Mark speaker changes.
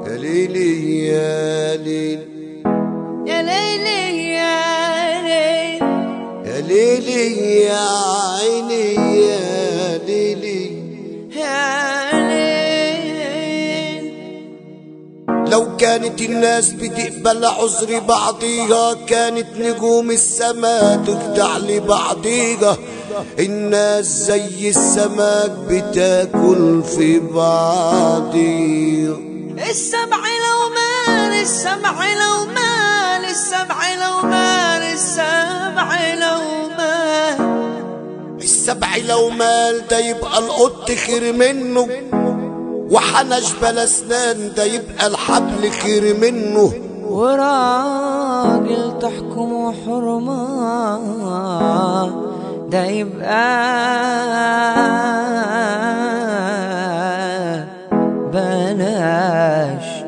Speaker 1: يا ليلي يا ليل
Speaker 2: يا ليلي يا ليل
Speaker 1: يا ليلي يا عيني يا ليلي
Speaker 2: يا ليل
Speaker 1: لو كانت الناس بتقبل عذر بعضيها كانت نجوم السما تخدع لبعضيها الناس زي السمك بتاكل في بعضيها
Speaker 2: السبع لو مال السبع لو مال السبع لو مال السبع لو مال
Speaker 1: السبع لو مال ده يبقى القط خير منه وحنش بلا اسنان ده يبقى الحبل خير منه
Speaker 2: وراجل تحكم حرمة ده يبقى بلاش